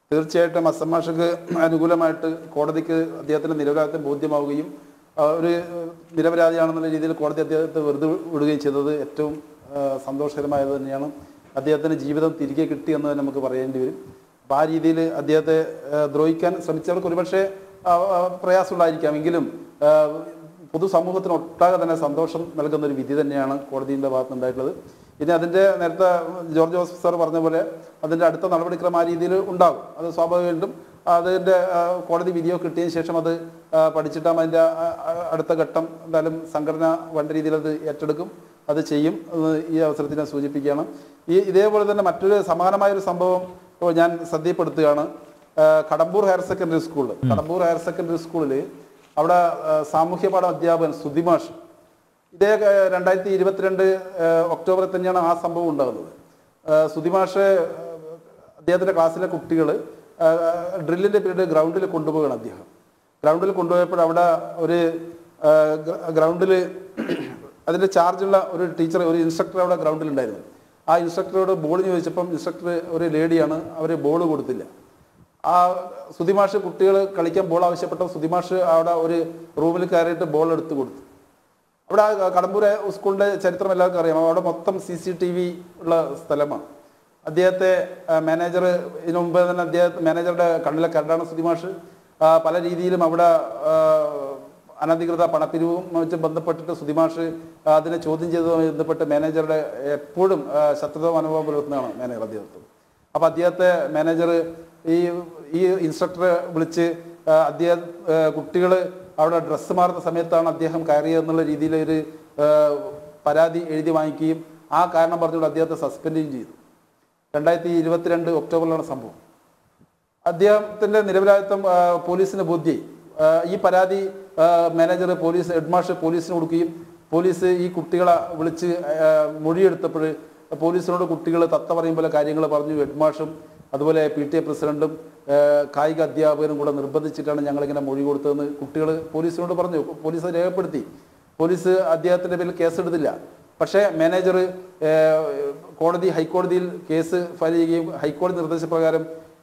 തീർച്ചയായിട്ടും അസം മാഷക്ക് അനുകൂലമായിട്ട് കോടതിക്ക് അദ്ദേഹത്തിന്റെ നിരപരാധിത്വം ബോധ്യമാവുകയും ആ, ഒരു ഏഹ്, നിരപരാധിയാണെന്നുള്ള രീതിയിൽ കോടതി അദ്ദേഹത്തെ വെറുതെ വിടുകയും ചെയ്തത് ഏറ്റവും ആ, സന്തോഷകരമായത് തന്നെയാണ് അദ്ദേഹത്തിന് ജീവിതം തിരികെ കിട്ടി എന്ന് തന്നെ നമുക്ക് പറയേണ്ടി വരും അപ്പം ആ രീതിയിൽ അദ്ദേഹത്തെ ആ, ദ്രോഹിക്കാൻ ശ്രമിച്ചവർക്ക് ഒരുപക്ഷെ ആ, ആ, പ്രയാസമുണ്ടായിരിക്കാം എങ്കിലും ആ, പൊതുസമൂഹത്തിന് ഒട്ടാകെ തന്നെ സന്തോഷം നൽകുന്ന ഒരു വിധി തന്നെയാണ് കോടതിയുടെ ഭാഗത്ത് ഉണ്ടായിട്ടുള്ളത് ഇനി അതിൻ്റെ നേരത്തെ ജോർജ് ജോസഫ് സാർ പറഞ്ഞ പോലെ അതിൻ്റെ അടുത്ത നടപടിക്രമം ആ രീതിയിൽ ഉണ്ടാകും അത് സ്വാഭാവികമായിട്ടും അതിൻ്റെ ആ, കോടതി വിധിയോ കിട്ടിയതിന് ശേഷം അത് ആ, പഠിച്ചിട്ടാകും അതിൻ്റെ ആ, ആ, അടുത്ത ഘട്ടം എന്തായാലും സംഘടന വേണ്ട രീതിയിൽ അത് ഏറ്റെടുക്കും അത് ചെയ്യും എന്ന് ഈ അവസരത്തിൽ ഞാൻ സൂചിപ്പിക്കുകയാണ് ഈ ഇതേപോലെ തന്നെ മറ്റൊരു സമാനമായൊരു സംഭവം ഇപ്പോൾ ഞാൻ ശ്രദ്ധപ്പെടുത്തുകയാണ് ആ, കടമ്പൂർ ഹയർ സെക്കൻഡറി സ്കൂളിൽ കടമ്പൂർ ഹയർ സെക്കൻഡറി സ്കൂളിൽ അവിടെ ആ, സാമൂഹ്യ പാഠ അധ്യാപകൻ സുധിമാഷ് ഇതേ ആ, രണ്ടായിരത്തി ഇരുപത്തിരണ്ട് ആ, ഒക്ടോബറിൽ തന്നെയാണ് ആ സംഭവം ഉണ്ടാകുന്നത് ആ, സുധിമാഷ് ആ, അദ്ദേഹത്തിന്റെ ക്ലാസ്സിലെ കുട്ടികൾ ഡ്രില്ലിന്റെ പീരീഡ് ഗ്രൗണ്ടിൽ കൊണ്ടുപോവുകയാണ് അദ്ദേഹം ഗ്രൗണ്ടിൽ കൊണ്ടുപോയപ്പോൾ അവിടെ ഒരു ഗ്രൗണ്ടിൽ അതിന്റെ ചാർജുള്ള ഒരു ടീച്ചർ ഒരു ഇൻസ്ട്രക്ടർ അവിടെ ഗ്രൗണ്ടിൽ ഉണ്ടായിരുന്നു ആ ഇൻസ്ട്രക്ടറോട് ബോൾ ചോദിച്ചപ്പം ഇൻസ്ട്രക്ടർ ഒരു ലേഡിയാണ് അവർ ബോൾ കൊടുത്തില്ല ആ സുധിമാഷ് കുട്ടികൾ കളിക്കാൻ ബോൾ ആവശ്യപ്പെട്ട സുധിമാഷ് അവിടെ ഒരു റൂമിൽ കയറിയിട്ട് ബോൾ എടുത്ത് കൊടുത്തു അവിടെ ആ കടമ്പൂര് സ്കൂളിന്റെ ചരിത്രം എല്ലാവർക്കും അറിയാം അവിടെ മൊത്തം സി സി ടി വി ഉള്ള സ്ഥലമാണ് അദ്ദേഹത്തെ മാനേജർ ഇതിനു മുമ്പ് തന്നെ അദ്ദേഹം മാനേജറുടെ കണ്ണിലെ കരടാണ് സുധിമാഷ് ആ, പല രീതിയിലും അവിടെ ആ, അനധികൃത പണപ്പിരിവും വെച്ച് ബന്ധപ്പെട്ടിട്ട് സുധിമാഷ് ആ, അതിനെ ചോദ്യം ചെയ്തതുമായി ബന്ധപ്പെട്ട് മാനേജറുടെ എപ്പോഴും ആ, ശത്രുത മനോഭാവം പുലർത്തുന്നതാണ് മാനേജർ അദ്ദേഹത്തെ അപ്പൊ അദ്ദേഹത്തെ മാനേജർ ഈ ഈ ഇൻസ്ട്രക്ടറെ വിളിച്ച് ആ, അദ്ദേഹം കുട്ടികൾ അവിടെ ഡ്രസ്സ് മാറുന്ന സമയത്താണ് അദ്ദേഹം കയറിയത് എന്നുള്ള രീതിയിൽ ഒരു ആ, പരാതി എഴുതി വാങ്ങിക്കുകയും ആ കാരണം പറഞ്ഞുകൊണ്ട് അദ്ദേഹത്തെ സസ്പെൻഡ് ചെയ്യുകയും ചെയ്തു രണ്ടായിരത്തി ഇരുപത്തിരണ്ട് ഒക്ടോബറിലാണ് സംഭവം അദ്ദേഹത്തിന്റെ നിരപരാധിത്വം ആ, പോലീസിന് ബോധ്യായി ആ, ഈ പരാതി ആ, മാനേജർ പോലീസ് ഹെഡ്മാസ്റ്റർ പോലീസിന് കൊടുക്കുകയും പോലീസ് ഈ കുട്ടികളെ വിളിച്ച് ആ, മൊഴിയെടുത്തപ്പോൾ പോലീസിനോട് കുട്ടികൾ തത്ത പറയും പോലെ കാര്യങ്ങൾ പറഞ്ഞു ഹെഡ്മാഷും അതുപോലെ പി ടി എ പ്രസിഡന്റും ആ, കായിക അധ്യാപകരും കൂടെ നിർബന്ധിച്ചിട്ടാണ് ഞങ്ങളിങ്ങനെ മൊഴി കൊടുത്തതെന്ന് കുട്ടികൾ പോലീസിനോട് പറഞ്ഞു പോലീസ് അത് രേഖപ്പെടുത്തി പോലീസ് അദ്ദേഹത്തിന്റെ പേരിൽ കേസെടുത്തില്ല പക്ഷേ മാനേജർ കോടതി ഹൈക്കോടതിയിൽ കേസ് ഫയൽ ചെയ്യുകയും ഹൈക്കോടതി നിർദ്ദേശപ്രകാരം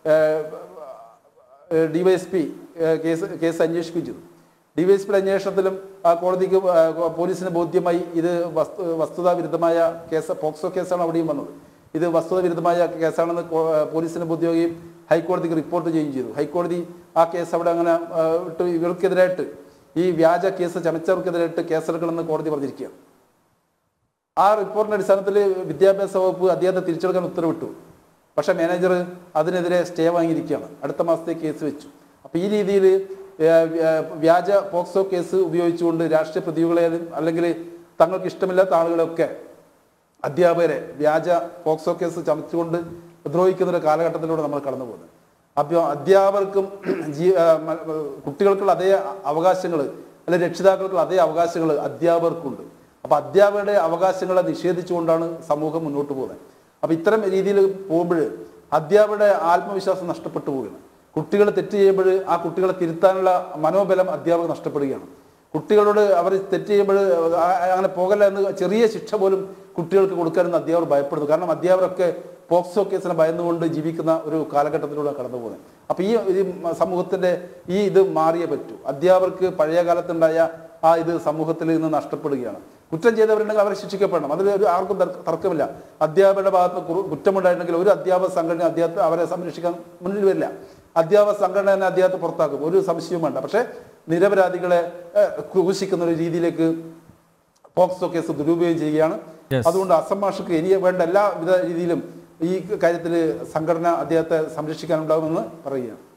ഡിവൈഎസ്പി കേസ് കേസ് അന്വേഷിക്കുകയും ചെയ്തു ഡിവൈഎസ്പിയുടെ അന്വേഷണത്തിലും ആ കോടതിക്ക് ആ, പോലീസിന് ബോധ്യമായി ഇത് വസ്തു വസ്തുതാ വിരുദ്ധമായ കേസ് പോക്സോ കേസാണ് അവിടെയും വന്നത് ഇത് വസ്തുത വിരുദ്ധമായ കേസാണെന്ന് കോ- പോലീസിന് ബോധ്യമാവുകയും ഹൈക്കോടതിക്ക് റിപ്പോർട്ട് ചെയ്യുകയും ചെയ്തു ഹൈക്കോടതി ആ കേസ് അവിടെ അങ്ങനെ ആ, ഇട്ട് ഇവർക്കെതിരായിട്ട് ഈ വ്യാജ കേസ് ചമച്ചവർക്കെതിരായിട്ട് കേസെടുക്കണമെന്ന് കോടതി പറഞ്ഞിരിക്കുകയാണ് ആ റിപ്പോർട്ടിന്റെ അടിസ്ഥാനത്തിൽ വിദ്യാഭ്യാസ വകുപ്പ് അദ്ദേഹത്തെ തിരിച്ചെടുക്കാൻ ഉത്തരവിട്ടു പക്ഷെ മാനേജർ അതിനെതിരെ സ്റ്റേ വാങ്ങിയിരിക്കുകയാണ് അടുത്ത മാസത്തേക്ക് കേസ് വെച്ചു അപ്പൊ ഈ രീതിയിൽ വ്യാജ പോക്സോ കേസ് ഉപയോഗിച്ചുകൊണ്ട് രാഷ്ട്രീയ പ്രതികളെയും അല്ലെങ്കിൽ തങ്ങൾക്ക് ഇഷ്ടമില്ലാത്ത ആളുകളെയൊക്കെ അധ്യാപകരെ വ്യാജ പോക്സോ കേസ് ചമച്ചുകൊണ്ട് ദ്രോഹിക്കുന്ന ഒരു കാലഘട്ടത്തിലൂടെ നമ്മൾ കടന്നു പോകുന്നത് അപ്പോൾ അധ്യാപകർക്കും ജീ ആ, മ- കുട്ടികൾക്കുള്ള അതേ അവകാശങ്ങൾ അല്ലെങ്കിൽ രക്ഷിതാക്കൾക്കുള്ള അതേ അവകാശങ്ങൾ അധ്യാപകർക്കുണ്ട് അപ്പൊ അധ്യാപകരുടെ അവകാശങ്ങളെ നിഷേധിച്ചുകൊണ്ടാണ് സമൂഹം മുന്നോട്ട് പോകുന്നത് അപ്പൊ ഇത്തരം രീതിയിൽ പോകുമ്പോൾ അധ്യാപകരുടെ ആത്മവിശ്വാസം നഷ്ടപ്പെട്ടു പോവുകയാണ് കുട്ടികൾ തെറ്റ് ചെയ്യുമ്പോൾ ആ കുട്ടികളെ തിരുത്താനുള്ള മനോബലം അധ്യാപകർ നഷ്ടപ്പെടുകയാണ് കുട്ടികളോട് അവർ തെറ്റ് ചെയ്യുമ്പോൾ ആ- അങ്ങനെ പോകല്ല എന്ന് ചെറിയ ശിക്ഷ പോലും കുട്ടികൾക്ക് കൊടുക്കാനെന്ന് അധ്യാപകർ ഭയപ്പെടുന്നു കാരണം അധ്യാപകരൊക്കെ പോക്സോ കേസിനെ ഭയന്നുകൊണ്ട് ജീവിക്കുന്ന ഒരു കാലഘട്ടത്തിലൂടെ കടന്നു പോകുന്നത് അപ്പൊ ഈ ഈ സമൂഹത്തിന്റെ ഈ ഇത് മാറിയേ പറ്റൂ അധ്യാപകർക്ക് പഴയ കാലത്തുണ്ടായ ആ ഇത് സമൂഹത്തിൽ നിന്ന് നഷ്ടപ്പെടുകയാണ് കുറ്റം ചെയ്തവരുണ്ടെങ്കിൽ അവരെ ശിക്ഷിക്കപ്പെടണം അതിൽ ഒരു ആർക്കും തർക്ക- തർക്കമില്ല അധ്യാപകരുടെ ഭാഗത്ത് കുറു- കുറ്റമുണ്ടായിട്ടുണ്ടെങ്കിൽ ഒരു അധ്യാപക സംഘടന അദ്ദേഹത്തെ അവരെ സംരക്ഷിക്കാൻ മുന്നിൽ വരില്ല അധ്യാപക സംഘടന തന്നെ അദ്ദേഹത്തെ പുറത്താക്കും ഒരു സംശയവും വേണ്ട പക്ഷേ നിരപരാധികളെ ഏഹ്, ക്രൂശിക്കുന്ന ഒരു രീതിയിലേക്ക് പോക്സോ കേസ് ദുരുപയോഗം ചെയ്യുകയാണ് Yes. അതുകൊണ്ട് അസം മാഷക്ക് ഇനി വേണ്ട എല്ലാവിധ രീതിയിലും ഈ കാര്യത്തിൽ സംഘടന അദ്ദേഹത്തെ സംരക്ഷിക്കാനുണ്ടാകുമെന്ന് പറയുകയാണ്